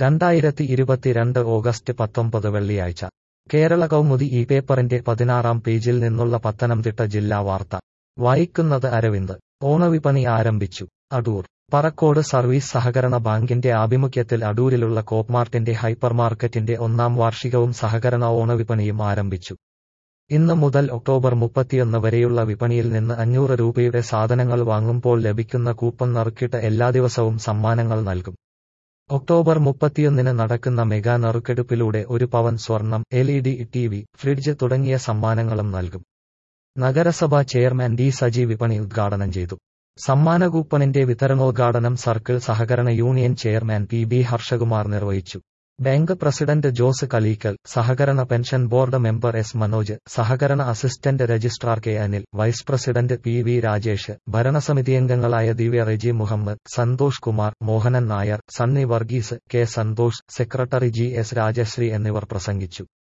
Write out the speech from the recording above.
രണ്ടായിരത്തി ഇരുപത്തിരണ്ട് ഓഗസ്റ്റ് പത്തൊമ്പത് വെള്ളിയാഴ്ച കേരള കൗമുദി ഈ പേപ്പറിന്റെ പതിനാറാം പേജിൽ നിന്നുള്ള പത്തനംതിട്ട ജില്ലാ വാർത്ത വായിക്കുന്നത് അരവിന്ദ് ഓണവിപണി ആരംഭിച്ചു അടൂർ പറക്കോട് സർവീസ് സഹകരണ ബാങ്കിന്റെ ആഭിമുഖ്യത്തിൽ അടൂരിലുള്ള കോപ്മാർട്ടിന്റെ ഹൈപ്പർമാർക്കറ്റിന്റെ ഒന്നാം വാർഷികവും സഹകരണ ഓണവിപണിയും ആരംഭിച്ചു ഇന്ന് മുതൽ ഒക്ടോബർ മുപ്പത്തിയൊന്ന് വരെയുള്ള വിപണിയിൽ നിന്ന് അഞ്ഞൂറ് രൂപയുടെ സാധനങ്ങൾ വാങ്ങുമ്പോൾ ലഭിക്കുന്ന കൂപ്പൺ നറുക്കിട്ട് എല്ലാ ദിവസവും സമ്മാനങ്ങൾ നൽകും ഒക്ടോബർ മുപ്പത്തിയൊന്നിന് നടക്കുന്ന മെഗാ നറുക്കെടുപ്പിലൂടെ ഒരു പവൻ സ്വർണം L E D T V fridge തുടങ്ങിയ സമ്മാനങ്ങളും നൽകും നഗരസഭാ ചെയർമാൻ ഡി സജി വിപണി ഉദ്ഘാടനം ചെയ്തു സമ്മാന കൂപ്പണിന്റെ വിതരണോദ്ഘാടനം സർക്കിൾ സഹകരണ union chairman P B Harshakumar നിർവഹിച്ചു ബാങ്ക് പ്രസിഡന്റ് ജോസ് കലീക്കൽ സഹകരണ pension board member S Manoj സഹകരണ assistant registrar K Anil vice president P V Rajesh ഭരണസമിതിയംഗങ്ങളായ Divya Reji Muhammad Santhosh Kumar Mohanan Nair Sunny Varghese K Santhosh secretary G S Rajasree എന്നിവർ പ്രസംഗിച്ചു